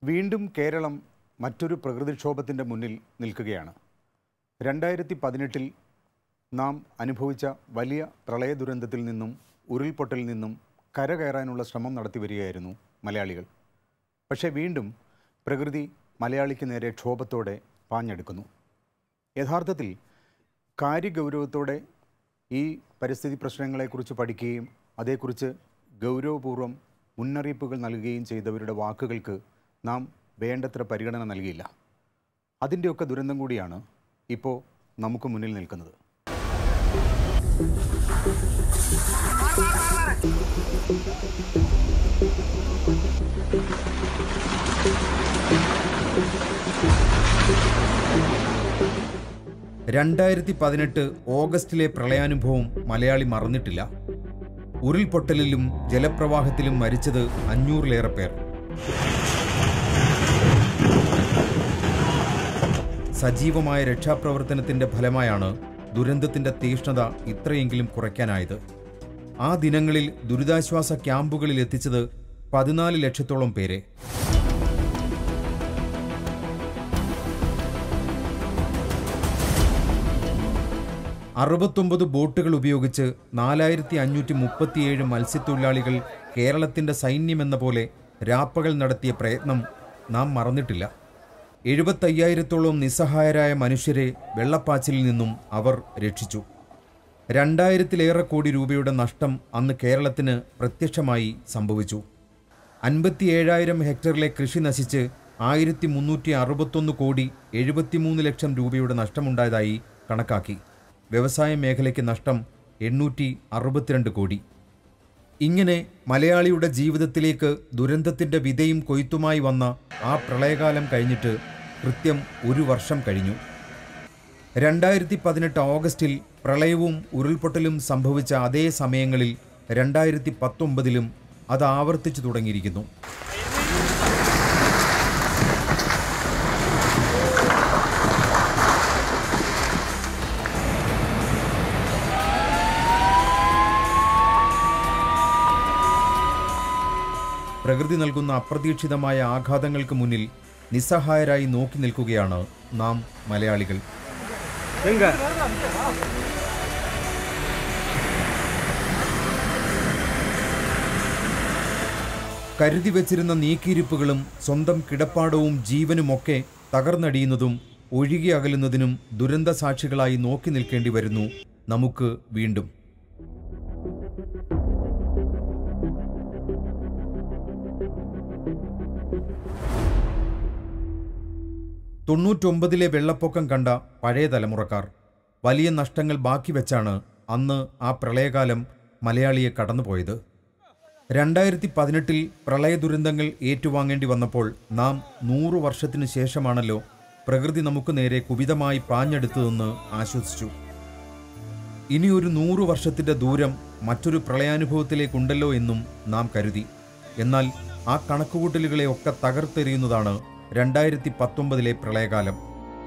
വീണ്ടും കേരളം മറ്റൊരു പ്രകൃതിക്ഷോഭത്തിൻ്റെ മുന്നിൽ നിൽക്കുകയാണ് രണ്ടായിരത്തി പതിനെട്ടിൽ നാം അനുഭവിച്ച വലിയ പ്രളയ ദുരന്തത്തിൽ നിന്നും ഉരുൾപൊട്ടലിൽ നിന്നും കരകയറാനുള്ള ശ്രമം നടത്തി വരികയായിരുന്നു മലയാളികൾ പക്ഷേ വീണ്ടും പ്രകൃതി മലയാളിക്ക് നേരെ ക്ഷോഭത്തോടെ പാഞ്ഞെടുക്കുന്നു യഥാർത്ഥത്തിൽ കാര്യഗൗരവത്തോടെ ഈ പരിസ്ഥിതി പ്രശ്നങ്ങളെക്കുറിച്ച് പഠിക്കുകയും അതേക്കുറിച്ച് ഗൗരവപൂർവ്വം മുന്നറിയിപ്പുകൾ നൽകുകയും ചെയ്തവരുടെ വാക്കുകൾക്ക് നാം വേണ്ടത്ര പരിഗണന നൽകിയില്ല അതിൻ്റെയൊക്കെ ദുരന്തം കൂടിയാണ് ഇപ്പോൾ നമുക്ക് മുന്നിൽ നിൽക്കുന്നത് രണ്ടായിരത്തി പതിനെട്ട് ഓഗസ്റ്റിലെ പ്രളയാനുഭവം മലയാളി മറന്നിട്ടില്ല ഉരുൾപൊട്ടലിലും ജലപ്രവാഹത്തിലും മരിച്ചത് അഞ്ഞൂറിലേറെ പേർ സജീവമായ രക്ഷാപ്രവർത്തനത്തിന്റെ ഫലമായാണ് ദുരന്തത്തിന്റെ തീഷ്ണത ഇത്രയെങ്കിലും കുറയ്ക്കാനായത് ആ ദിനങ്ങളിൽ ദുരിതാശ്വാസ ക്യാമ്പുകളിൽ എത്തിച്ചത് പതിനാല് ലക്ഷത്തോളം പേരെ അറുപത്തൊമ്പത് ബോട്ടുകൾ ഉപയോഗിച്ച് നാലായിരത്തി അഞ്ഞൂറ്റി മുപ്പത്തിയേഴ് മത്സ്യത്തൊഴിലാളികൾ കേരളത്തിന്റെ സൈന്യമെന്ന പോലെ രാപ്പകൽ നടത്തിയ പ്രയത്നം നാം മറന്നിട്ടില്ല എഴുപത്തയ്യായിരത്തോളം നിസ്സഹായരായ മനുഷ്യരെ വെള്ളപ്പാച്ചിലിൽ നിന്നും അവർ രക്ഷിച്ചു രണ്ടായിരത്തിലേറെ കോടി രൂപയുടെ നഷ്ടം അന്ന് കേരളത്തിന് പ്രത്യക്ഷമായി സംഭവിച്ചു അൻപത്തിയേഴായിരം ഹെക്ടറിലെ കൃഷി നശിച്ച് ആയിരത്തി മുന്നൂറ്റി അറുപത്തൊന്ന് കോടി എഴുപത്തിമൂന്ന് ലക്ഷം രൂപയുടെ നഷ്ടമുണ്ടായതായി കണക്കാക്കി വ്യവസായ മേഖലയ്ക്ക് നഷ്ടം എണ്ണൂറ്റി അറുപത്തിരണ്ട് കോടി ഇങ്ങനെ മലയാളിയുടെ ജീവിതത്തിലേക്ക് ദുരന്തത്തിന്റെ വിതയും കൊയ്ത്തുമായി വന്ന ആ പ്രളയകാലം കഴിഞ്ഞിട്ട് കൃത്യം ഒരു വർഷം കഴിഞ്ഞു രണ്ടായിരത്തി പതിനെട്ട് ഓഗസ്റ്റിൽ പ്രളയവും ഉരുൾപൊട്ടലും സംഭവിച്ച അതേ സമയങ്ങളിൽ രണ്ടായിരത്തി പത്തൊമ്പതിലും അത് ആവർത്തിച്ചു തുടങ്ങിയിരിക്കുന്നു പ്രകൃതി നൽകുന്ന അപ്രതീക്ഷിതമായ ആഘാതങ്ങൾക്ക് മുന്നിൽ നിസ്സഹായരായി നോക്കി നിൽക്കുകയാണ് നാം മലയാളികൾ കരുതി വച്ചിരുന്ന നീക്കിയിരിപ്പുകളും സ്വന്തം കിടപ്പാടവും ജീവനുമൊക്കെ തകർന്നടിയുന്നതും ഒഴുകി അകലുന്നതിനും ദുരന്ത സാക്ഷികളായി നോക്കി നിൽക്കേണ്ടി വരുന്നു നമുക്ക് വീണ്ടും തൊണ്ണൂറ്റൊമ്പതിലെ വെള്ളപ്പൊക്കം കണ്ട പഴയ തലമുറക്കാർ വലിയ നഷ്ടങ്ങൾ ബാക്കി വെച്ചാണ് അന്ന് ആ പ്രളയകാലം മലയാളിയെ കടന്നുപോയത് രണ്ടായിരത്തി പതിനെട്ടിൽ പ്രളയ ദുരന്തങ്ങൾ ഏറ്റുവാങ്ങേണ്ടി വന്നപ്പോൾ നാം നൂറു വർഷത്തിനു ശേഷമാണല്ലോ പ്രകൃതി നമുക്ക് നേരെ കുപിതമായി പാഞ്ഞെടുത്തതെന്ന് ആശ്വസിച്ചു ഇനി ഒരു നൂറു വർഷത്തിന്റെ ദൂരം മറ്റൊരു പ്രളയാനുഭവത്തിലേക്കുണ്ടല്ലോ എന്നും നാം കരുതി എന്നാൽ ആ കണക്കുകൂട്ടലുകളെ ഒക്കെ തകർത്തെറിയുന്നതാണ് രണ്ടായിരത്തി പത്തൊമ്പതിലെ പ്രളയകാലം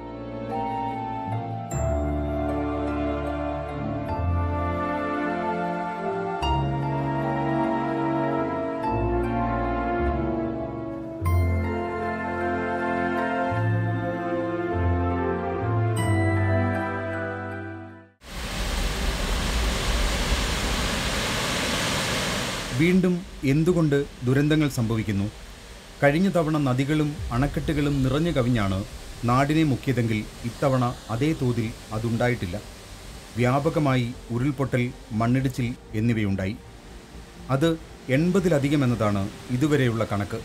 വീണ്ടും എന്തുകൊണ്ട് ദുരന്തങ്ങൾ സംഭവിക്കുന്നു കഴിഞ്ഞ തവണ നദികളും അണക്കെട്ടുകളും നിറഞ്ഞു കവിഞ്ഞാണ് നാടിനെ മുക്കിയതെങ്കിൽ ഇത്തവണ അതേ തോതിൽ അതുണ്ടായിട്ടില്ല വ്യാപകമായി ഉരുൾപൊട്ടൽ മണ്ണിടിച്ചിൽ എന്നിവയുണ്ടായി അത് എൺപതിലധികം എന്നതാണ് ഇതുവരെയുള്ള കണക്ക്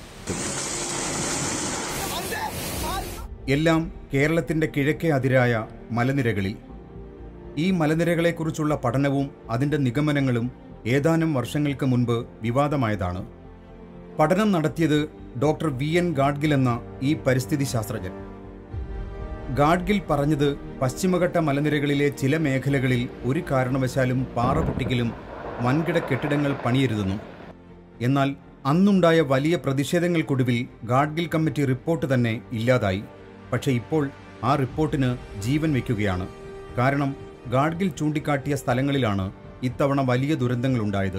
എല്ലാം കേരളത്തിൻ്റെ കിഴക്കേ അതിരായ മലനിരകളിൽ ഈ മലനിരകളെക്കുറിച്ചുള്ള പഠനവും അതിൻ്റെ നിഗമനങ്ങളും ഏതാനും വർഷങ്ങൾക്ക് മുൻപ് വിവാദമായതാണ് പഠനം നടത്തിയത് ഡോക്ടർ വി എൻ ഗാഡ്ഗിൽ എന്ന ഈ പരിസ്ഥിതി ശാസ്ത്രജ്ഞൻ ഗാഡ്ഗിൽ പറഞ്ഞത് പശ്ചിമഘട്ട മലനിരകളിലെ ചില മേഖലകളിൽ ഒരു കാരണവശാലും പാറ പൊട്ടിക്കലും വൻകിട കെട്ടിടങ്ങൾ പണിയരുതെന്നും എന്നാൽ അന്നുണ്ടായ വലിയ പ്രതിഷേധങ്ങൾക്കൊടുവിൽ ഗാഡ്ഗിൽ കമ്മിറ്റി റിപ്പോർട്ട് തന്നെ ഇല്ലാതായി പക്ഷേ ഇപ്പോൾ ആ റിപ്പോർട്ടിന് ജീവൻ വയ്ക്കുകയാണ് കാരണം ഗാഡ്ഗിൽ ചൂണ്ടിക്കാട്ടിയ സ്ഥലങ്ങളിലാണ് ഇത്തവണ വലിയ ദുരന്തങ്ങളുണ്ടായത്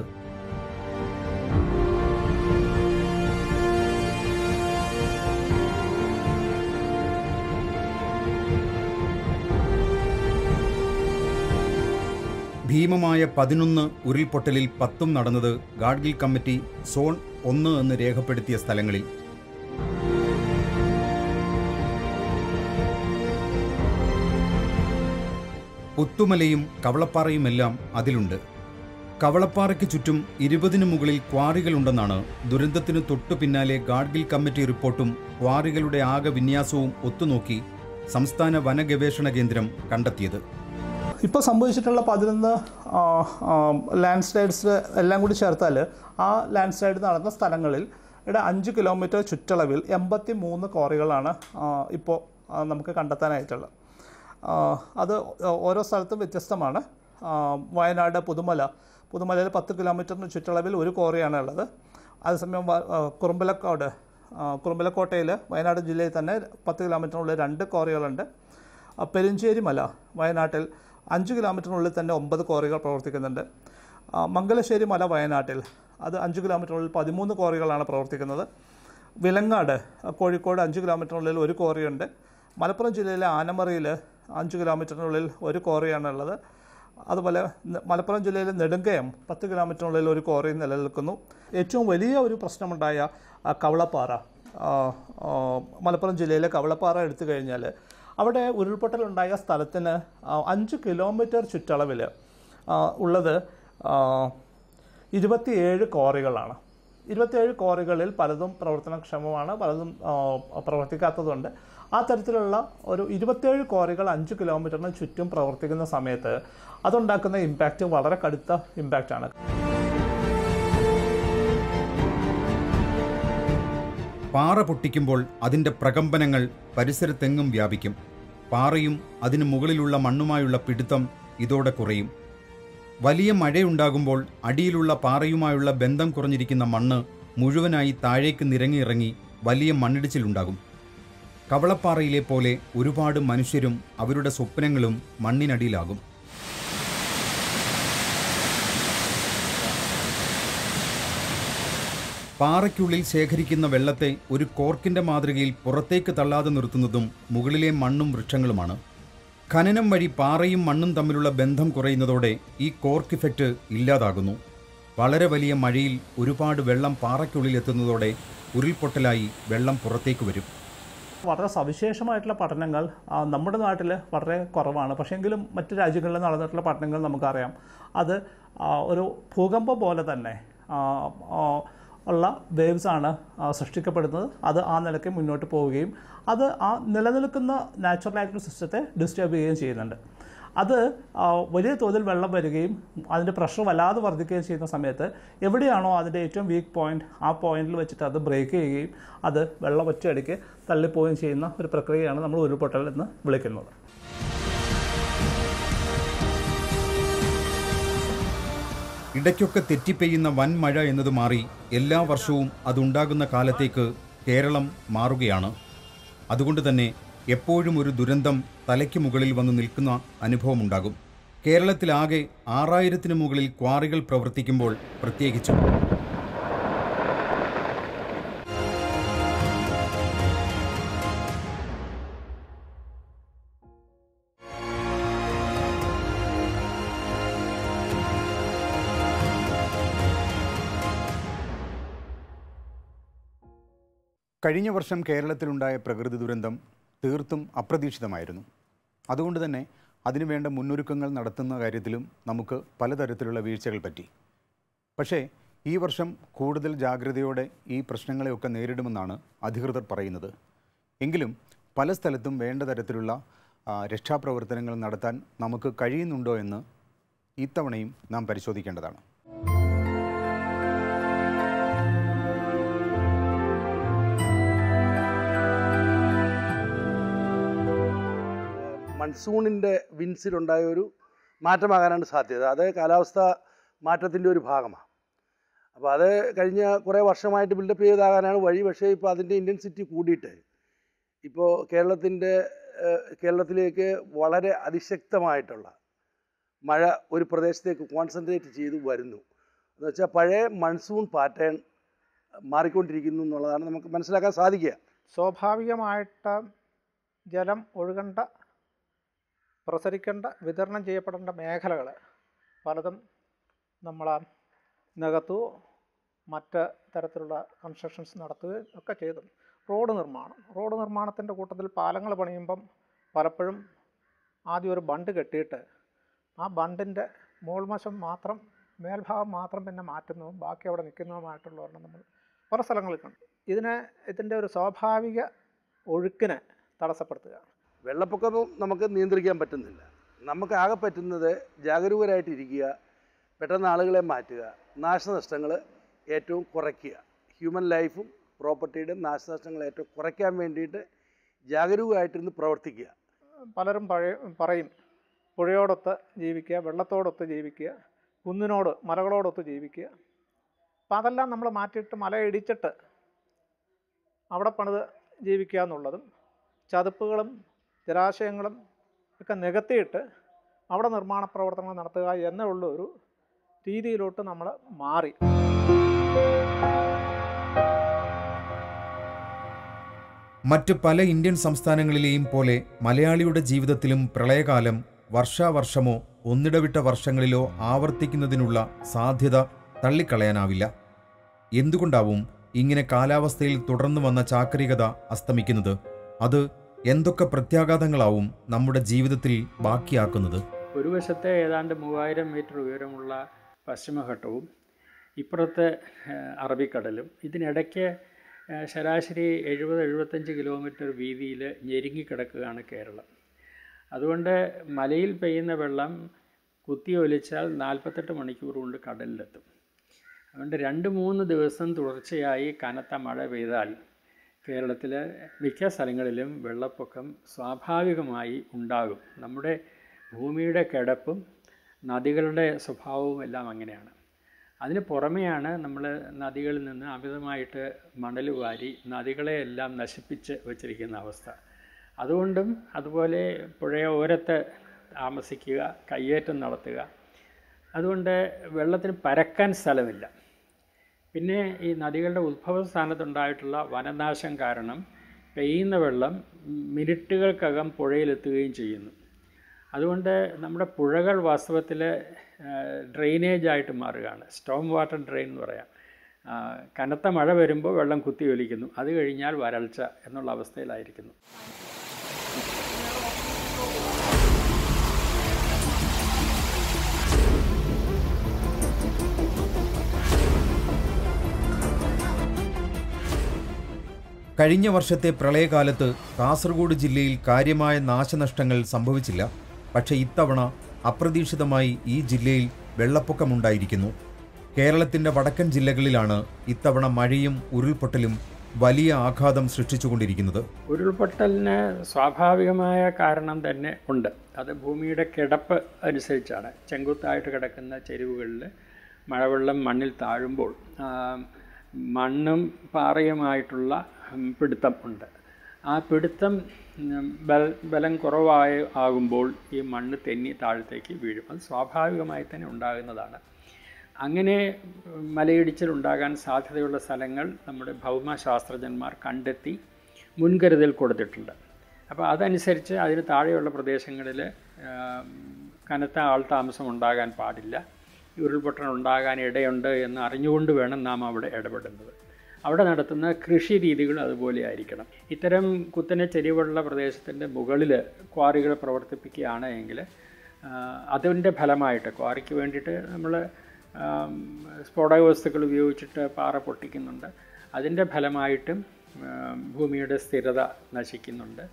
ഭീമമായ പതിനൊന്ന് ഉരുൾപൊട്ടലിൽ പത്തും നടന്നത് ഗാഡ്ഗിൽ കമ്മിറ്റി സോൺ ഒന്ന് എന്ന് രേഖപ്പെടുത്തിയ സ്ഥലങ്ങളിൽ പുത്തുമലയും കവളപ്പാറയുമെല്ലാം അതിലുണ്ട് കവളപ്പാറയ്ക്ക് ചുറ്റും ഇരുപതിനു മുകളിൽ ക്വാറികളുണ്ടെന്നാണ് ദുരന്തത്തിനു തൊട്ടു പിന്നാലെ ഗാഡ്ഗിൽ കമ്മിറ്റി റിപ്പോർട്ടും ക്വാറികളുടെ ആകെ വിന്യാസവും ഒത്തുനോക്കി സംസ്ഥാന വനഗവേഷണ കേന്ദ്രം കണ്ടെത്തിയത് ഇപ്പോൾ സംഭവിച്ചിട്ടുള്ള പതിനൊന്ന് ലാൻഡ് സ്ലൈഡ്സ് എല്ലാം കൂടി ചേർത്താൽ ആ ലാൻഡ് സ്ലൈഡ് നടന്ന സ്ഥലങ്ങളിൽ ഇവിടെ അഞ്ച് കിലോമീറ്റർ ചുറ്റളവിൽ എൺപത്തി മൂന്ന് കോറികളാണ് ഇപ്പോൾ നമുക്ക് കണ്ടെത്താനായിട്ടുള്ളത് ആ, അത് ഓരോ സ്ഥലത്തും വ്യത്യസ്തമാണ് ആ, വയനാട് പുതുമല പുതുമലയിൽ പത്ത് കിലോമീറ്ററിന് ചുറ്റളവിൽ ഒരു കോറിയാണ് ഉള്ളത് അതേസമയം വ- ആ, കുറുമ്പലക്കോട് ആ, കുറുമ്പലക്കോട്ടയിൽ വയനാട് ജില്ലയിൽ തന്നെ പത്ത് കിലോമീറ്ററിനുള്ളിൽ രണ്ട് കോറികളുണ്ട് ആ, പെരിഞ്ചേരി മല വയനാട്ടിൽ അഞ്ച് കിലോമീറ്ററിനുള്ളിൽ തന്നെ ഒമ്പത് കോറികൾ പ്രവർത്തിക്കുന്നുണ്ട് ആ, മംഗലശ്ശേരി മല വയനാട്ടിൽ അത് അഞ്ച് കിലോമീറ്ററിനുള്ളിൽ പതിമൂന്ന് കോറികളാണ് പ്രവർത്തിക്കുന്നത് വിലങ്ങാട് ആ, കോഴിക്കോട് അഞ്ച് കിലോമീറ്ററിനുള്ളിൽ ഒരു കോറിയുണ്ട് മലപ്പുറം ജില്ലയിലെ ആനമറയിൽ അഞ്ച് കിലോമീറ്ററിനുള്ളിൽ ഒരു കോറിയാണ് ഉള്ളത് അതുപോലെ ന- മലപ്പുറം ജില്ലയിലെ നെടുങ്കയം പത്ത് കിലോമീറ്ററിനുള്ളിൽ ഒരു കോറി നിലനിൽക്കുന്നു ഏറ്റവും വലിയ ഒരു പ്രശ്നമുണ്ടായ ആ, കവളപ്പാറ ആ, ആ, മലപ്പുറം ജില്ലയിലെ കവളപ്പാറ എടുത്തു കഴിഞ്ഞാൽ അവിടെ ഉരുൾപൊട്ടലുണ്ടായ സ്ഥലത്തിന് ആ, അഞ്ച് കിലോമീറ്റർ ചുറ്റളവിൽ ആ, ഉള്ളത് ആ, ഇരുപത്തിയേഴ് കോറികളാണ് ഇരുപത്തിയേഴ് കോറികളിൽ പലതും പ്രവർത്തനക്ഷമമാണ് പലതും ആ, പ്രവർത്തിക്കാത്തതുണ്ട് ആ തരത്തിലുള്ള ഒരു ഇരുപത്തിയേഴ് കോറികൾ അഞ്ച് കിലോമീറ്ററിന് ചുറ്റും പ്രവർത്തിക്കുന്ന സമയത്ത് അതുണ്ടാക്കുന്ന ഇമ്പാക്റ്റ് വളരെ കടുത്ത ഇമ്പാക്റ്റാണ് പാറ പൊട്ടിക്കുമ്പോൾ അതിൻ്റെ പ്രകമ്പനങ്ങൾ പരിസരത്തെങ്ങും വ്യാപിക്കും പാറയും അതിനു മുകളിലുള്ള മണ്ണുമായുള്ള പിടുത്തം ഇതോടെ കുറയും വലിയ മഴയുണ്ടാകുമ്പോൾ അടിയിലുള്ള പാറയുമായുള്ള ബന്ധം കുറഞ്ഞിരിക്കുന്ന മണ്ണ് മുഴുവനായി താഴേക്ക് നിരങ്ങിയിറങ്ങി വലിയ മണ്ണിടിച്ചിലുണ്ടാകും കവളപ്പാറയിലെ പോലെ ഒരുപാട് മനുഷ്യരും അവരുടെ സ്വപ്നങ്ങളും മണ്ണിനടിയിലാകും പാറയ്ക്കുള്ളിൽ ശേഖരിക്കുന്ന വെള്ളത്തെ ഒരു കോർക്കിന്റെ മാതൃകയിൽ പുറത്തേക്ക് തള്ളാതെ നിർത്തുന്നതും മുകളിലെ മണ്ണും വൃക്ഷങ്ങളുമാണ് ഖനനം വഴി പാറയും മണ്ണും തമ്മിലുള്ള ബന്ധം കുറയുന്നതോടെ ഈ കോർക്ക് ഇഫക്റ്റ് ഇല്ലാതാകുന്നു വളരെ വലിയ മഴയിൽ ഒരുപാട് വെള്ളം പാറയ്ക്കുള്ളിൽ എത്തുന്നതോടെ ഉരുൾപൊട്ടലായി വെള്ളം പുറത്തേക്ക് വരും വളരെ സവിശേഷമായിട്ടുള്ള പഠനങ്ങൾ ആ, നമ്മുടെ നാട്ടിൽ വളരെ കുറവാണ് പക്ഷേങ്കിലും മറ്റു രാജ്യങ്ങളിൽ നടന്നിട്ടുള്ള പഠനങ്ങൾ നമുക്കറിയാം അത് ആ, ഒരു ഭൂകമ്പം പോലെ തന്നെ ആ, ആ, ഉള്ള വേവ്സ് ആണ് ആ, സൃഷ്ടിക്കപ്പെടുന്നത് അത് ആ നിലയ്ക്ക് മുന്നോട്ട് പോവുകയും അത് ആ നിലനിൽക്കുന്ന നാച്ചുറൽ ആയിട്ടുള്ള സിസ്റ്റത്തെ ഡിസ്റ്റർബ് ചെയ്യുകയും ചെയ്യുന്നുണ്ട് അത് ആ, വലിയ തോതിൽ വെള്ളം വരികയും അതിൻ്റെ പ്രഷർ വല്ലാതെ വർദ്ധിക്കുകയും ചെയ്യുന്ന സമയത്ത് എവിടെയാണോ അതിൻ്റെ ഏറ്റവും വീക്ക് പോയിന്റ് ആ പോയിന്റിൽ വെച്ചിട്ട് അത് ബ്രേക്ക് ചെയ്യുകയും അത് വെള്ളം ഒറ്റയടിക്ക് തള്ളിപ്പോവുകയും ചെയ്യുന്ന ഒരു പ്രക്രിയയാണ് നമ്മൾ ഉരുൾപൊട്ടൽ എന്ന് വിളിക്കുന്നത് ഇടയ്ക്കൊക്കെ തെറ്റിപ്പെയ്യുന്ന വൻ മഴ എന്നത് മാറി എല്ലാ വർഷവും അതുണ്ടാകുന്ന കാലത്തേക്ക് കേരളം മാറുകയാണ് അതുകൊണ്ട് തന്നെ എപ്പോഴും ഒരു ദുരന്തം തലയ്ക്ക് മുകളിൽ വന്ന് നിൽക്കുന്ന അനുഭവമുണ്ടാകും കേരളത്തിലാകെ ആറായിരത്തിന് മുകളിൽ ക്വാറികൾ പ്രവർത്തിക്കുമ്പോൾ പ്രത്യേകിച്ചും കഴിഞ്ഞ വർഷം കേരളത്തിലുണ്ടായ പ്രകൃതി ദുരന്തം തീർത്തും അപ്രതീക്ഷിതമായിരുന്നു അതുകൊണ്ട് തന്നെ അതിനുവേണ്ട മുന്നൊരുക്കങ്ങൾ നടത്തുന്ന കാര്യത്തിലും നമുക്ക് പലതരത്തിലുള്ള വീഴ്ചകൾ പറ്റി പക്ഷേ ഈ വർഷം കൂടുതൽ ജാഗ്രതയോടെ ഈ പ്രശ്നങ്ങളെയൊക്കെ നേരിടുമെന്നാണ് അധികൃതർ പറയുന്നത് എങ്കിലും പല സ്ഥലത്തും വേണ്ട തരത്തിലുള്ള ആ, രക്ഷാപ്രവർത്തനങ്ങൾ നടത്താൻ നമുക്ക് കഴിയുന്നുണ്ടോ എന്ന് ഇത്തവണയും നാം പരിശോധിക്കേണ്ടതാണ് മൺസൂണിൻ്റെ വിൻസിലുണ്ടായ ഒരു മാറ്റമാകാനാണ് സാധ്യത അത് കാലാവസ്ഥ മാറ്റത്തിൻ്റെ ഒരു ഭാഗമാണ് അപ്പോൾ അത് കഴിഞ്ഞ കുറേ വർഷമായിട്ട് ബിൽഡപ്പ് ചെയ്താകാനാണ് വഴി പക്ഷേ ഇപ്പോൾ അതിൻ്റെ ഇൻറ്റൻസിറ്റി കൂടിയിട്ട് ഇപ്പോൾ കേരളത്തിൻ്റെ കേരളത്തിലേക്ക് വളരെ അതിശക്തമായിട്ടുള്ള മഴ ഒരു പ്രദേശത്തേക്ക് കോൺസെൻട്രേറ്റ് ചെയ്ത് വരുന്നു എന്ന് വെച്ചാൽ പഴയ മൺസൂൺ പാറ്റേൺ മാറിക്കൊണ്ടിരിക്കുന്നു എന്നുള്ളതാണ് നമുക്ക് മനസ്സിലാക്കാൻ സാധിക്കുക സ്വാഭാവികമായിട്ട് ജലം ഒഴുകേണ്ട പ്രസരിക്കേണ്ട വിതരണം ചെയ്യപ്പെടേണ്ട മേഖലകൾ പലതും നമ്മൾ നികത്തു മറ്റ് തരത്തിലുള്ള കൺസ്ട്രക്ഷൻസ് നടത്തുകയും ഒക്കെ ചെയ്തു റോഡ് നിർമ്മാണം റോഡ് നിർമ്മാണത്തിൻ്റെ കൂട്ടത്തിൽ പാലങ്ങൾ പണിയുമ്പം പലപ്പോഴും ആദ്യം ഒരു ബണ്ട് കെട്ടിയിട്ട് ആ ബണ്ടിൻ്റെ മോൾവശം മാത്രം മേൽഭാഗം മാത്രം പിന്നെ മാറ്റുന്നതും ബാക്കി അവിടെ നിൽക്കുന്നതുമായിട്ടുള്ള ഒരെണ്ണം നമ്മൾ പല സ്ഥലങ്ങളിൽ കണ്ടു ഇതിനെ ഇതിൻ്റെ ഒരു സ്വാഭാവിക ഒഴുക്കിനെ തടസ്സപ്പെടുത്തുക വെള്ളപ്പൊക്കവും നമുക്ക് നിയന്ത്രിക്കാൻ പറ്റുന്നില്ല നമുക്ക് ആകെ പറ്റുന്നത് ജാഗരൂകരായിട്ടിരിക്കുക പെട്ടെന്ന് ആളുകളെ മാറ്റുക നാശനഷ്ടങ്ങൾ ഏറ്റവും കുറയ്ക്കുക ഹ്യൂമൻ ലൈഫും പ്രോപ്പർട്ടിയുടെ നാശനഷ്ടങ്ങൾ ഏറ്റവും കുറയ്ക്കാൻ വേണ്ടിയിട്ട് ജാഗരൂകമായിട്ടിരുന്ന് പ്രവർത്തിക്കുക പലരും പഴയ പറയും പുഴയോടൊത്ത് ജീവിക്കുക വെള്ളത്തോടൊത്ത് ജീവിക്കുക കുന്നിനോട് മലകളോടൊത്ത് ജീവിക്കുക അപ്പം അതെല്ലാം നമ്മൾ മാറ്റിയിട്ട് മല ഇടിച്ചിട്ട് അവിടെ പണിത് ജീവിക്കുക എന്നുള്ളതും ചതുപ്പുകളും ജലാശയങ്ങളും ഒക്കെ നികത്തിയിട്ട് അവിടെ നിർമ്മാണ പ്രവർത്തനങ്ങൾ നടത്തുക എന്നുള്ള ഒരു രീതിയിലോട്ട് നമ്മൾ മാറി മറ്റ് പല ഇന്ത്യൻ സംസ്ഥാനങ്ങളിലെയും പോലെ മലയാളിയുടെ ജീവിതത്തിലും പ്രളയകാലം വർഷാവർഷമോ ഒന്നിടവിട്ട വർഷങ്ങളിലോ ആവർത്തിക്കുന്നതിനുള്ള സാധ്യത തള്ളിക്കളയാനാവില്ല എന്തുകൊണ്ടാവും ഇങ്ങനെ കാലാവസ്ഥയിൽ തുടർന്നു വന്ന ചാക്രികത അസ്തമിക്കുന്നത് അത് എന്തൊക്കെ പ്രത്യാഘാതങ്ങളാവും നമ്മുടെ ജീവിതത്തിൽ ബാക്കിയാക്കുന്നത് ഒരു വശത്തെ ഏതാണ്ട് മൂവായിരം മീറ്റർ ഉയരമുള്ള പശ്ചിമഘട്ടവും ഇപ്പുറത്തെ ഏഹ്, അറബിക്കടലും ഇതിനിടയ്ക്ക് ഏഹ്, ശരാശരി എഴുപത് എഴുപത്തഞ്ച് കിലോമീറ്റർ വീതിയിൽ ഞെരുങ്ങിക്കിടക്കുകയാണ് കേരളം അതുകൊണ്ട് മലയിൽ പെയ്യുന്ന വെള്ളം കുത്തിയൊലിച്ചാൽ നാൽപ്പത്തെട്ട് മണിക്കൂർ കൊണ്ട് കടലിലെത്തും അതുകൊണ്ട് രണ്ട് മൂന്ന് ദിവസം തുടർച്ചയായി കനത്ത മഴ പെയ്താൽ കേരളത്തിലെ മിക്ക സ്ഥലങ്ങളിലും വെള്ളപ്പൊക്കം സ്വാഭാവികമായി ഉണ്ടാകും നമ്മുടെ ഭൂമിയുടെ കിടപ്പും നദികളുടെ സ്വഭാവവും എല്ലാം അങ്ങനെയാണ് അതിന് പുറമെയാണ് നമ്മൾ നദികളിൽ നിന്ന് അമിതമായിട്ട് മണൽ വാരി നദികളെ എല്ലാം നശിപ്പിച്ച് വച്ചിരിക്കുന്ന അവസ്ഥ അതുകൊണ്ടും അതുപോലെ പുഴയോരത്ത് താമസിക്കുക കയ്യേറ്റം നടത്തുക അതുകൊണ്ട് വെള്ളത്തിന് പരക്കാൻ സ്ഥലമില്ല പിന്നെ ഈ നദികളുടെ ഉത്ഭവ സ്ഥാനത്തുണ്ടായിട്ടുള്ള വനനാശം കാരണം പെയ്യുന്ന വെള്ളം മിനിറ്റുകൾക്കകം പുഴയിലെത്തുകയും ചെയ്യുന്നു അതുകൊണ്ട് നമ്മുടെ പുഴകൾ വാസ്തവത്തിൽ ഡ്രെയിനേജ് ആയിട്ട് മാറുകയാണ് സ്റ്റോം വാട്ടർ ഡ്രെയിൻ എന്ന് പറയാം ആ, കനത്ത മഴ വരുമ്പോൾ വെള്ളം കുത്തി ഒലിക്കുന്നു അത് കഴിഞ്ഞാൽ വരൾച്ച എന്നുള്ള അവസ്ഥയിലായിരിക്കുന്നു കഴിഞ്ഞ വർഷത്തെ പ്രളയകാലത്ത് കാസർഗോഡ് ജില്ലയിൽ കാര്യമായ നാശനഷ്ടങ്ങൾ സംഭവിച്ചില്ല പക്ഷേ ഇത്തവണ അപ്രതീക്ഷിതമായി ഈ ജില്ലയിൽ വെള്ളപ്പൊക്കമുണ്ടായിരിക്കുന്നു കേരളത്തിന്റെ വടക്കൻ ജില്ലകളിലാണ് ഇത്തവണ മഴയും ഉരുൾപൊട്ടലും വലിയ ആഘാതം സൃഷ്ടിച്ചുകൊണ്ടിരിക്കുന്നത് ഉരുൾപൊട്ടലിന് സ്വാഭാവികമായ കാരണം തന്നെ ഉണ്ട് അത് ഭൂമിയുടെ കിടപ്പ് അനുസരിച്ചാണ് ചെങ്കുത്തായിട്ട് കിടക്കുന്ന ചെരുവുകളിൽ മഴവെള്ളം മണ്ണിൽ താഴുമ്പോൾ ആ, മണ്ണും പാറയുമായിട്ടുള്ള ഉം, പിടുത്തം ഉണ്ട് ആ പിടുത്തം ഉം, ബൽ ബലം കുറവായി ആകുമ്പോൾ ഈ മണ്ണ് തെന്നി താഴത്തേക്ക് വീഴും അത് സ്വാഭാവികമായി തന്നെ ഉണ്ടാകുന്നതാണ് അങ്ങനെ ഉം, മലയിടിച്ചിൽ ഉണ്ടാകാൻ സാധ്യതയുള്ള സ്ഥലങ്ങൾ നമ്മുടെ ഭൗമശാസ്ത്രജ്ഞന്മാർ കണ്ടെത്തി മുൻകരുതൽ കൊടുത്തിട്ടുണ്ട് അപ്പോൾ അതനുസരിച്ച് അതിന് താഴെയുള്ള പ്രദേശങ്ങളിൽ കനത്ത ആൾതാമസം ഉണ്ടാകാൻ പാടില്ല ഈ ഉരുൾപൊട്ടൽ ഉണ്ടാകാൻ ഇടയുണ്ട് എന്ന് അറിഞ്ഞുകൊണ്ട് വേണം നാം അവിടെ ഇടപെടുന്നത് അവിടെ നടത്തുന്ന കൃഷി രീതികൾ അതുപോലെ ആയിരിക്കണം ഇത്തരം കുത്തനെ ചെരിവുള്ള പ്രദേശത്തിൻ്റെ മുകളിൽ ക്വാറികൾ പ്രവർത്തിപ്പിക്കുകയാണ് എങ്കിൽ അതിൻ്റെ ഫലമായിട്ട് ക്വാറിക്ക് വേണ്ടിയിട്ട് നമ്മൾ സ്ഫോടക വസ്തുക്കൾ ഉപയോഗിച്ചിട്ട് പാറ പൊട്ടിക്കുന്നുണ്ട് അതിൻ്റെ ഫലമായിട്ടും ആം, ഭൂമിയുടെ സ്ഥിരത നശിക്കുന്നുണ്ട്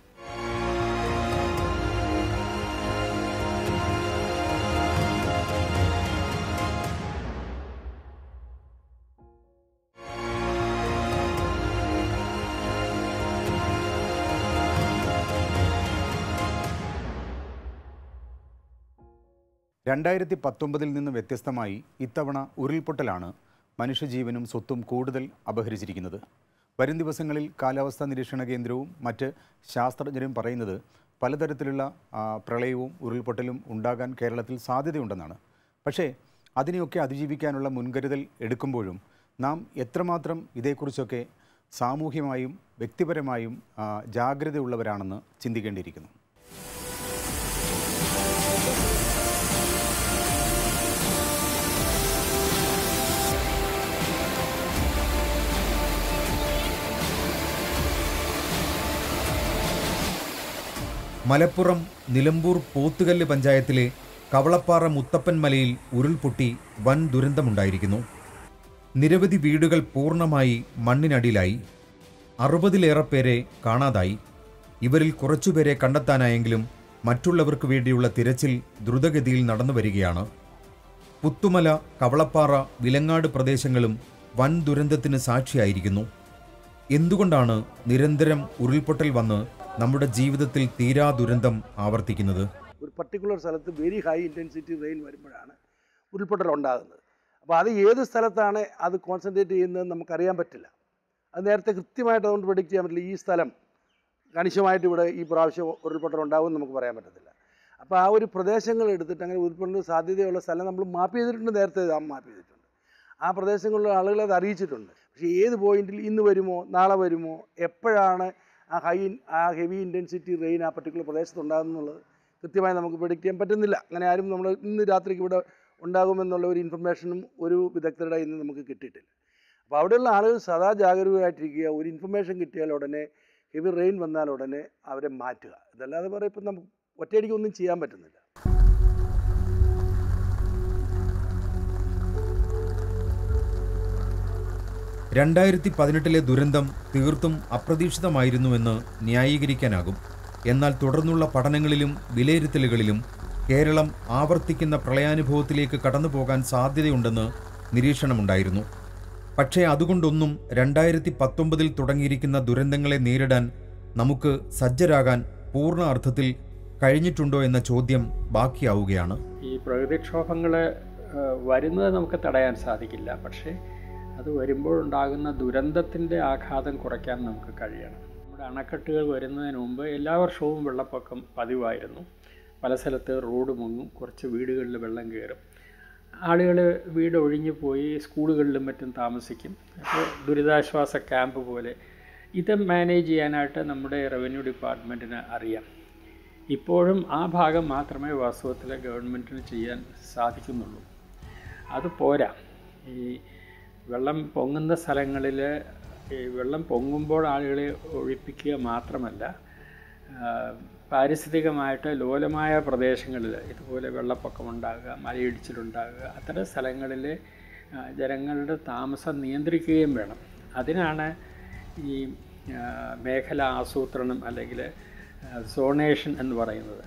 രണ്ടായിരത്തി പത്തൊമ്പതിൽ നിന്ന് വ്യത്യസ്തമായി ഇത്തവണ ഉരുൾപൊട്ടലാണ് മനുഷ്യജീവനും സ്വത്തും കൂടുതൽ അപഹരിച്ചിരിക്കുന്നത് വരും ദിവസങ്ങളിൽ കാലാവസ്ഥാ നിരീക്ഷണ കേന്ദ്രവും മറ്റ് ശാസ്ത്രജ്ഞരും പറയുന്നത് പലതരത്തിലുള്ള ആ, പ്രളയവും ഉരുൾപൊട്ടലും ഉണ്ടാകാൻ കേരളത്തിൽ സാധ്യതയുണ്ടെന്നാണ് പക്ഷേ അതിനെയൊക്കെ അതിജീവിക്കാനുള്ള മുൻകരുതൽ എടുക്കുമ്പോഴും നാം എത്രമാത്രം ഇതേക്കുറിച്ചൊക്കെ സാമൂഹ്യമായും വ്യക്തിപരമായും ആ, ജാഗ്രതയുള്ളവരാണെന്ന് ചിന്തിക്കേണ്ടിയിരിക്കുന്നു മലപ്പുറം നിലമ്പൂർ പോത്തുകല്ല് പഞ്ചായത്തിലെ കവളപ്പാറ മുത്തപ്പൻ മലയിൽ ഉരുൾപൊട്ടി വൻ ദുരന്തമുണ്ടായിരിക്കുന്നു നിരവധി വീടുകൾ പൂർണ്ണമായി മണ്ണിനടിയിലായി അറുപതിലേറെ പേരെ കാണാതായി ഇവരിൽ കുറച്ചുപേരെ കണ്ടെത്താനായെങ്കിലും മറ്റുള്ളവർക്ക് വേണ്ടിയുള്ള തിരച്ചിൽ ദ്രുതഗതിയിൽ നടന്നു വരികയാണ് പുത്തുമല കവളപ്പാറ വിലങ്ങാട് പ്രദേശങ്ങളും വൻ ദുരന്തത്തിന് സാക്ഷിയായിരിക്കുന്നു എന്തുകൊണ്ടാണ് നിരന്തരം ഉരുൾപൊട്ടൽ വന്ന് നമ്മുടെ ജീവിതത്തിൽ തീരാ ദുരന്തം ആവർത്തിക്കുന്നത് ഒരു പർട്ടിക്കുലർ സ്ഥലത്ത് വെരി ഹൈ ഇൻറ്റൻസിറ്റി റെയിൻ വരുമ്പോഴാണ് ഉരുൾപൊട്ടൽ ഉണ്ടാകുന്നത് അപ്പോൾ അത് ഏത് സ്ഥലത്താണ് അത് കോൺസെൻട്രേറ്റ് ചെയ്യുന്നതെന്ന് നമുക്കറിയാൻ പറ്റില്ല അത് നേരത്തെ കൃത്യമായിട്ട് അതുകൊണ്ട് പ്രഡിക്റ്റ് ചെയ്യാൻ പറ്റില്ല ഈ സ്ഥലം കണിശമായിട്ട് ഇവിടെ ഈ പ്രാവശ്യം ഉരുൾപൊട്ടൽ ഉണ്ടാകുമെന്ന് നമുക്ക് പറയാൻ പറ്റത്തില്ല അപ്പോൾ ആ ഒരു പ്രദേശങ്ങൾ എടുത്തിട്ട് അങ്ങനെ ഉരുൾപൊട്ടലിന് സാധ്യതയുള്ള സ്ഥലം നമ്മൾ മാപ്പ് ചെയ്തിട്ടുണ്ട് നേരത്തെ മാപ്പ് ചെയ്തിട്ടുണ്ട് ആ പ്രദേശങ്ങളിലുള്ള ആളുകളെ അത് അറിയിച്ചിട്ടുണ്ട് പക്ഷേ ഏത് പോയിന്റിൽ ഇന്ന് വരുമോ നാളെ വരുമോ എപ്പോഴാണ് ആ ഹൈ ആ ഹെവി ഇൻറ്റൻസിറ്റി റെയിൻ ആ പർട്ടിക്കുലർ പ്രദേശത്ത് ഉണ്ടാകുന്നുള്ളത് കൃത്യമായി നമുക്ക് പ്രഡിക്റ്റ് ചെയ്യാൻ പറ്റുന്നില്ല അങ്ങനെ ആരും നമ്മൾ ഇന്ന് രാത്രിക്ക് ഇവിടെ ഉണ്ടാകുമെന്നുള്ള ഒരു ഇൻഫർമേഷനും ഒരു വിദഗ്ധരുടെ ഇന്ന് നമുക്ക് കിട്ടിയിട്ടില്ല അപ്പോൾ അവിടെയുള്ള ആളുകൾ സദാ ജാഗരൂകരായിട്ടിരിക്കുക ഒരു ഇൻഫർമേഷൻ കിട്ടിയാൽ ഉടനെ ഹെവി റെയിൻ വന്നാൽ ഉടനെ അവരെ മാറ്റുക ഇതല്ലാതെ പറയാം ഇപ്പം നമുക്ക് ഒറ്റയടിക്ക് ഒന്നും ചെയ്യാൻ പറ്റുന്നില്ല രണ്ടായിരത്തി പതിനെട്ടിലെ ദുരന്തം തീർത്തും അപ്രതീക്ഷിതമായിരുന്നുവെന്ന് ന്യായീകരിക്കാനാകും എന്നാൽ തുടർന്നുള്ള പഠനങ്ങളിലും വിലയിരുത്തലുകളിലും കേരളം ആവർത്തിക്കുന്ന പ്രളയാനുഭവത്തിലേക്ക് കടന്നുപോകാൻ സാധ്യതയുണ്ടെന്ന് നിരീക്ഷണമുണ്ടായിരുന്നു പക്ഷേ അതുകൊണ്ടൊന്നും രണ്ടായിരത്തി പത്തൊമ്പതിൽ തുടങ്ങിയിരിക്കുന്ന ദുരന്തങ്ങളെ നേരിടാൻ നമുക്ക് സജ്ജരാകാൻ പൂർണ്ണ അർത്ഥത്തിൽ കഴിഞ്ഞിട്ടുണ്ടോ എന്ന ചോദ്യം ബാക്കിയാവുകയാണ് ഈ പ്രകൃതിക്ഷോഭങ്ങൾ വരുന്നത് നമുക്ക് തടയാൻ സാധിക്കില്ല പക്ഷേ അത് വരുമ്പോഴുണ്ടാകുന്ന ദുരന്തത്തിൻ്റെ ആഘാതം കുറയ്ക്കാൻ നമുക്ക് കഴിയണം നമ്മുടെ അണക്കെട്ടുകൾ വരുന്നതിന് മുമ്പ് എല്ലാ വർഷവും വെള്ളപ്പൊക്കം പതിവായിരുന്നു പല സ്ഥലത്ത് റോഡ് മുങ്ങും കുറച്ച് വീടുകളിൽ വെള്ളം കയറും ആളുകൾ വീട് ഒഴിഞ്ഞു പോയി സ്കൂളുകളിലും മറ്റും താമസിക്കും അപ്പോൾ ദുരിതാശ്വാസ ക്യാമ്പ് പോലെ ഇത് മാനേജ് ചെയ്യാനായിട്ട് നമ്മുടെ റവന്യൂ ഡിപ്പാർട്ട്മെൻറ്റിന് അറിയാം ഇപ്പോഴും ആ ഭാഗം മാത്രമേ വാസ്തവത്തിൽ ഗവൺമെൻറ്റിന് ചെയ്യാൻ സാധിക്കുന്നുള്ളൂ അത് പോരാ ഈ വെള്ളം പൊങ്ങുന്ന സ്ഥലങ്ങളിൽ ഈ വെള്ളം പൊങ്ങുമ്പോൾ ആളുകളെ ഒഴിപ്പിക്കുക മാത്രമല്ല ആ, പാരിസ്ഥിതികമായിട്ട് ലോലമായ പ്രദേശങ്ങളിൽ ഇതുപോലെ വെള്ളപ്പൊക്കമുണ്ടാകുക മലയിടിച്ചിലുണ്ടാകുക അത്തരം സ്ഥലങ്ങളിൽ ആ, ജനങ്ങളുടെ താമസം നിയന്ത്രിക്കുകയും വേണം അതിനാണ് ഈ ആ, മേഖല ആസൂത്രണം അല്ലെങ്കിൽ സോണേഷൻ എന്ന് പറയുന്നത്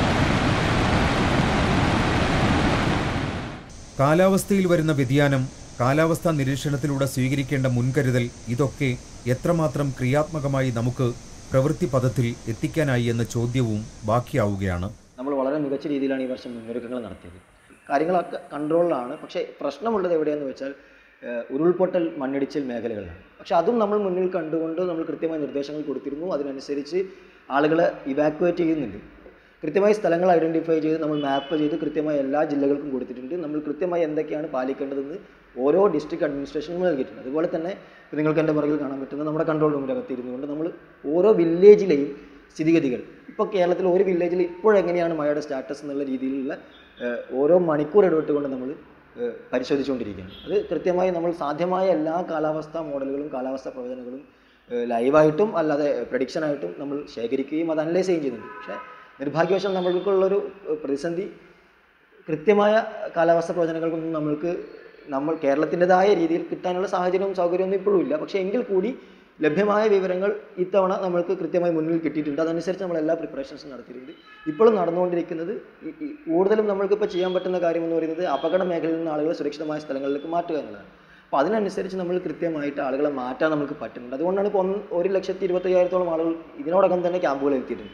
കാലാവസ്ഥയിൽ വരുന്ന വ്യതിയാനം കാലാവസ്ഥാ നിരീക്ഷണത്തിലൂടെ സ്വീകരിക്കേണ്ട മുൻകരുതൽ ഇതൊക്കെ എത്രമാത്രം ക്രിയാത്മകമായി നമുക്ക് പ്രവൃത്തി പദത്തിൽ എത്തിക്കാനായി എന്ന ചോദ്യവും ബാക്കിയാവുകയാണ് നമ്മൾ വളരെ മികച്ച രീതിയിലാണ് ഈ വർഷം മുന്നൊരുക്കങ്ങൾ നടത്തിയത് കാര്യങ്ങളൊക്കെ കൺട്രോളിലാണ് പക്ഷേ പ്രശ്നമുള്ളത് എവിടെയെന്ന് വെച്ചാൽ ഏഹ്, ഉരുൾപൊട്ടൽ മണ്ണിടിച്ചിൽ മേഖലകളിലാണ് പക്ഷേ അതും നമ്മൾ മുന്നിൽ കണ്ടുകൊണ്ട് നമ്മൾ കൃത്യമായ നിർദ്ദേശങ്ങൾ കൊടുത്തിരുന്നു അതിനനുസരിച്ച് ആളുകളെ ഇവാക്യുവേറ്റ് ചെയ്യുന്നുണ്ട് കൃത്യമായി സ്ഥലങ്ങൾ ഐഡൻറ്റിഫൈ ചെയ്ത് നമ്മൾ മാപ്പ് ചെയ്ത് കൃത്യമായി എല്ലാ ജില്ലകൾക്കും കൊടുത്തിട്ടുണ്ട് നമ്മൾ കൃത്യമായി എന്തൊക്കെയാണ് പാലിക്കേണ്ടതെന്ന് ഓരോ ഡിസ്ട്രിക്ട് അഡ്മിനിസ്ട്രേഷനും നൽകിയിട്ടുണ്ട് അതുപോലെ തന്നെ ഇപ്പോൾ നിങ്ങൾക്ക് എൻ്റെ പുറകിൽ കാണാൻ പറ്റുന്ന നമ്മുടെ കൺട്രോൾ റൂമിനകത്ത് ഇരുന്നുകൊണ്ട് നമ്മൾ ഓരോ വില്ലേജിലെയും സ്ഥിതിഗതികൾ ഇപ്പോൾ കേരളത്തിൽ ഒരു വില്ലേജിൽ ഇപ്പോഴെങ്ങനെയാണ് മഴയുടെ സ്റ്റാറ്റസ് എന്നുള്ള രീതിയിലുള്ള ഏഹ്, ഓരോ മണിക്കൂർ ഇടവിട്ടുകൊണ്ട് നമ്മൾ ഏഹ്, പരിശോധിച്ചുകൊണ്ടിരിക്കുകയാണ് അത് കൃത്യമായി നമ്മൾ സാധ്യമായ എല്ലാ കാലാവസ്ഥാ മോഡലുകളും കാലാവസ്ഥാ പ്രവചനങ്ങളും ഏഹ്, ലൈവായിട്ടും അല്ലാതെ പ്രഡിക്ഷനായിട്ടും നമ്മൾ ശേഖരിക്കുകയും അത് അനലൈസ് ചെയ്യുകയും ചെയ്യുന്നുണ്ട് പക്ഷേ നിർഭാഗ്യവശാൽ നമ്മൾക്കുള്ളൊരു ഏഹ്, പ്രതിസന്ധി കൃത്യമായ കാലാവസ്ഥ പ്രവചനങ്ങൾക്കൊന്നും നമ്മൾക്ക് നമ്മൾ കേരളത്തിൻ്റെതായ രീതിയിൽ കിട്ടാനുള്ള സാഹചര്യവും സൗകര്യമൊന്നും ഇപ്പോഴും ഇല്ല പക്ഷേ എങ്കിൽ കൂടി ലഭ്യമായ വിവരങ്ങൾ ഇത്തവണ നമ്മൾക്ക് കൃത്യമായി മുന്നിൽ കിട്ടിയിട്ടുണ്ട് അതനുസരിച്ച് നമ്മൾ എല്ലാ പ്രിപ്പറേഷൻസും നടത്തിയിട്ടുണ്ട് ഇപ്പോഴും നടന്നുകൊണ്ടിരിക്കുന്നത് ഈ- ഈ കൂടുതലും നമ്മൾക്കിപ്പോൾ ചെയ്യാൻ പറ്റുന്ന കാര്യം എന്ന് പറയുന്നത് അപകട മേഖലയിൽ നിന്ന് ആളുകളെ സുരക്ഷിതമായ സ്ഥലങ്ങളിലേക്ക് മാറ്റുക എന്നുള്ളതാണ് അപ്പോൾ അതിനനുസരിച്ച് നമ്മൾ കൃത്യമായിട്ട് ആളുകളെ മാറ്റാൻ നമുക്ക് പറ്റുന്നുണ്ട് അതുകൊണ്ടാണ് ഇപ്പോൾ ഒന്ന് ഒരു ലക്ഷത്തി ഇരുപത്തയ്യായിരത്തോളം ആളുകൾ ഇതിനോടകം തന്നെ ക്യാമ്പുകളിൽ എത്തിയിട്ടുണ്ട്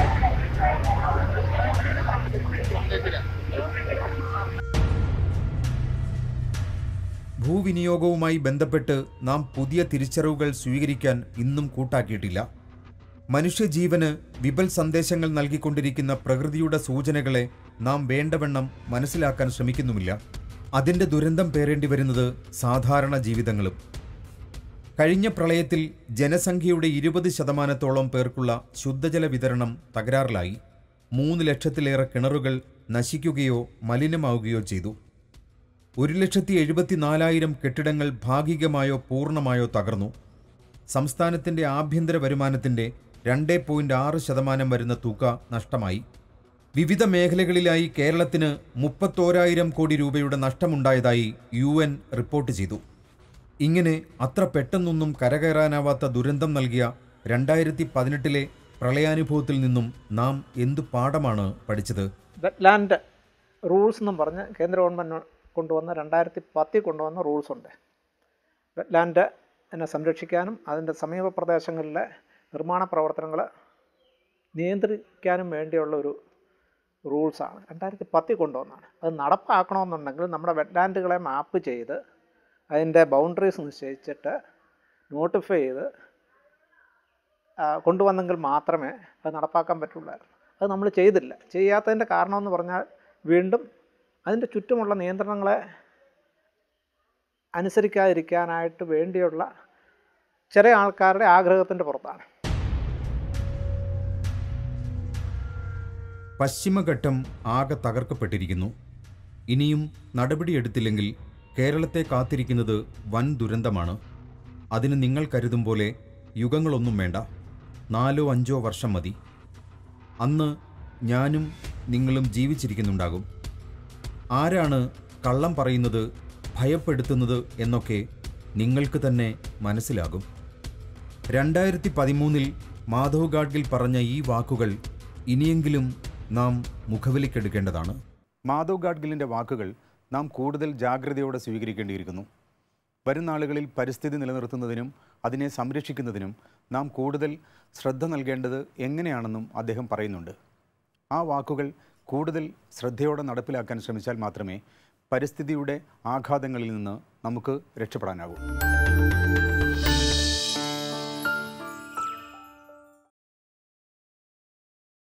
ഭൂവിനിയോഗവുമായി ബന്ധപ്പെട്ട് നാം പുതിയ തിരിച്ചറിവുകൾ സ്വീകരിക്കാൻ ഇന്നും കൂട്ടാക്കിയിട്ടില്ല മനുഷ്യജീവന് വിപൽ സന്ദേശങ്ങൾ നൽകിക്കൊണ്ടിരിക്കുന്ന പ്രകൃതിയുടെ സൂചനകളെ നാം വേണ്ടവണ്ണം മനസ്സിലാക്കാൻ ശ്രമിക്കുന്നുമില്ല അതിൻ്റെ ദുരന്തം പേറേണ്ടി വരുന്നത് സാധാരണ ജീവിതങ്ങളും കഴിഞ്ഞ പ്രളയത്തിൽ ജനസംഖ്യയുടെ ഇരുപത് ശതമാനത്തോളം പേർക്കുള്ള ശുദ്ധജല വിതരണം തകരാറിലായി മൂന്ന് ലക്ഷത്തിലേറെ കിണറുകൾ നശിക്കുകയോ മലിനമാവുകയോ ചെയ്തു ഒരു ലക്ഷത്തി എഴുപത്തിനാലായിരം കെട്ടിടങ്ങൾ ഭാഗികമായോ പൂർണ്ണമായോ തകർന്നു സംസ്ഥാനത്തിൻ്റെ ആഭ്യന്തര വരുമാനത്തിൻ്റെ രണ്ട് പോയിന്റ് ആറ് ശതമാനം വരുന്ന തുക നഷ്ടമായി വിവിധ മേഖലകളിലായി കേരളത്തിന് മുപ്പത്തോരായിരം കോടി രൂപയുടെ നഷ്ടമുണ്ടായതായി യു എൻ റിപ്പോർട്ട് ചെയ്തു ഇങ്ങനെ അത്ര പെട്ടെന്നൊന്നും കരകയറാനാവാത്ത ദുരന്തം നൽകിയ രണ്ടായിരത്തി പതിനെട്ടിലെ പ്രളയാനുഭവത്തിൽ നിന്നും നാം എന്തു പാഠമാണ് പഠിച്ചത് വെറ്റ്ലാൻഡ് റൂൾസ് എന്നും പറഞ്ഞ് കേന്ദ്ര ഗവൺമെൻറ് കൊണ്ടുവന്ന രണ്ടായിരത്തി പത്തിൽ കൊണ്ടുവന്ന റൂൾസ് ഉണ്ട് വെറ്റ്ലാൻഡ് എന്നെ സംരക്ഷിക്കാനും അതിൻ്റെ സമീപ പ്രദേശങ്ങളിലെ നിർമ്മാണ പ്രവർത്തനങ്ങൾ നിയന്ത്രിക്കാനും വേണ്ടിയുള്ള ഒരു റൂൾസാണ് രണ്ടായിരത്തി പത്തിൽ കൊണ്ടുവന്നതാണ് അത് നടപ്പാക്കണമെന്നുണ്ടെങ്കിൽ നമ്മുടെ വെറ്റ്ലാൻഡുകളെ മാപ്പ് ചെയ്ത് അതിൻ്റെ ബൗണ്ടറീസ് നിശ്ചയിച്ചിട്ട് നോട്ടിഫൈ ചെയ്ത് ആ, കൊണ്ടുവന്നെങ്കിൽ മാത്രമേ അത് നടപ്പാക്കാൻ പറ്റുള്ളായിരുന്നു അത് നമ്മൾ ചെയ്തില്ല ചെയ്യാത്തതിൻ്റെ കാരണമെന്ന് പറഞ്ഞാൽ വീണ്ടും അതിൻ്റെ ചുറ്റുമുള്ള നിയന്ത്രണങ്ങളെ അനുസരിക്കാതിരിക്കാനായിട്ട് വേണ്ടിയുള്ള ചെറിയ ആൾക്കാരുടെ ആഗ്രഹത്തിൻ്റെ പുറത്താണ് പശ്ചിമഘട്ടം ആകെ തകർക്കപ്പെട്ടിരിക്കുന്നു ഇനിയും നടപടിയെടുത്തില്ലെങ്കിൽ കേരളത്തെ കാത്തിരിക്കുന്നത് വൻ ദുരന്തമാണ് അതിന് നിങ്ങൾ കരുതും പോലെ യുഗങ്ങളൊന്നും വേണ്ട നാലോ അഞ്ചോ വർഷം മതി അന്ന് ഞാനും നിങ്ങളും ജീവിച്ചിരിക്കുന്നുണ്ടാകും ആരാണ് കള്ളം പറയുന്നത് ഭയപ്പെടുത്തുന്നത് എന്നൊക്കെ നിങ്ങൾക്ക് തന്നെ മനസ്സിലാകും രണ്ടായിരത്തി പതിമൂന്നിൽ മാധവ് ഗാഡ്ഗിൽ പറഞ്ഞ ഈ വാക്കുകൾ ഇനിയെങ്കിലും നാം മുഖവിലിക്കെടുക്കേണ്ടതാണ് മാധവ് ഗാഡ്ഗിലിൻ്റെ വാക്കുകൾ നാം കൂടുതൽ ജാഗ്രതയോടെ സ്വീകരിക്കേണ്ടിയിരിക്കുന്നു വരും നാളുകളിൽ പരിസ്ഥിതി നിലനിർത്തുന്നതിനും അതിനെ സംരക്ഷിക്കുന്നതിനും നാം കൂടുതൽ ശ്രദ്ധ നൽകേണ്ടത് എങ്ങനെയാണെന്നും അദ്ദേഹം പറയുന്നുണ്ട് ആ വാക്കുകൾ കൂടുതൽ ശ്രദ്ധയോടെ നടപ്പിലാക്കാൻ ശ്രമിച്ചാൽ മാത്രമേ പരിസ്ഥിതിയുടെ ആഘാതങ്ങളിൽ നിന്ന് നമുക്ക് രക്ഷപ്പെടാനാകൂ